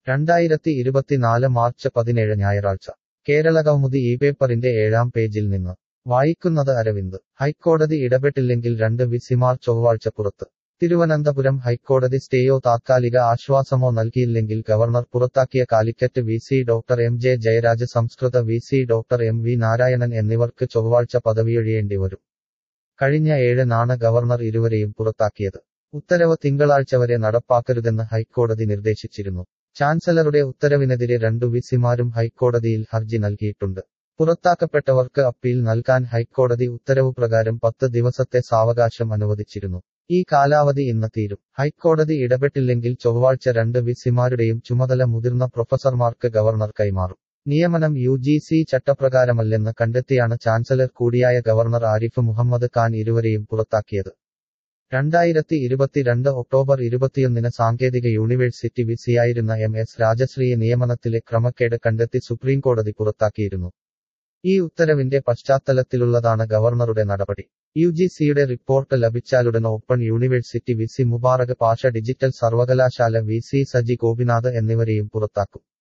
രണ്ടായിരത്തി ഇരുപത്തിനാല് മാർച്ച് പതിനേഴ് ഞായറാഴ്ച കേരളകൗമുദി ഈ പേപ്പറിന്റെ ഏഴാം പേജിൽ നിന്ന് വായിക്കുന്നത് അരവിന്ദ് ഹൈക്കോടതി ഇടപെട്ടില്ലെങ്കിൽ രണ്ട് വിസിമാർ ചൊവ്വാഴ്ച പുറത്ത് തിരുവനന്തപുരം ഹൈക്കോടതി സ്റ്റേയോ താത്കാലിക ആശ്വാസമോ നൽകിയില്ലെങ്കിൽ ഗവർണർ പുറത്താക്കിയ Calicut V C doctor M J Jayaraj സംസ്കൃത V C doctor M V Narayanan എന്നിവർക്ക് ചൊവ്വാഴ്ച പദവിയൊഴിയേണ്ടി വരും കഴിഞ്ഞ ഏഴിനാണ് ഗവർണർ ഇരുവരെയും പുറത്താക്കിയത് ഉത്തരവ് തിങ്കളാഴ്ച വരെ നടപ്പാക്കരുതെന്ന് ഹൈക്കോടതി നിർദ്ദേശിച്ചിരുന്നു ചാൻസലറുടെ ഉത്തരവിനെതിരെ രണ്ടു വിസിമാരും ഹൈക്കോടതിയിൽ ഹർജി നൽകിയിട്ടുണ്ട് പുറത്താക്കപ്പെട്ടവർക്ക് അപ്പീൽ നൽകാൻ ഹൈക്കോടതി ഉത്തരവ് പ്രകാരം പത്ത് ദിവസത്തെ സാവകാശം അനുവദിച്ചിരുന്നു ഈ കാലാവധി ഇന്ന് തീരും ഹൈക്കോടതി ഇടപെട്ടില്ലെങ്കിൽ ചൊവ്വാഴ്ച രണ്ട് വിസിമാരുടെയും ചുമതല മുതിർന്ന പ്രൊഫസർമാർക്ക് ഗവർണർ കൈമാറും നിയമനം യു ജി സി ചട്ടപ്രകാരമല്ലെന്ന് കണ്ടെത്തിയാണ് ചാൻസലർ കൂടിയായ ഗവർണർ ആരിഫ് മുഹമ്മദ് ഖാൻ ഇരുവരെയും പുറത്താക്കിയത് രണ്ടായിരത്തി ഇരുപത്തിരണ്ട് ഒക്ടോബർ ഇരുപത്തിയൊന്നിന് സാങ്കേതിക യൂണിവേഴ്സിറ്റി വിസിയായിരുന്ന എം എസ് രാജശ്രീയെ നിയമനത്തിലെ ക്രമക്കേട് കണ്ടെത്തി സുപ്രീംകോടതി പുറത്താക്കിയിരുന്നു ഈ ഉത്തരവിന്റെ പശ്ചാത്തലത്തിലുള്ളതാണ് ഗവർണറുടെ നടപടി യു ജി സിയുടെ റിപ്പോർട്ട് ലഭിച്ചാലുടൻ open university V C Mubarak Pasha digital സർവകലാശാല വി സി സജി ഗോപിനാഥ് എന്നിവരെയും പുറത്താക്കും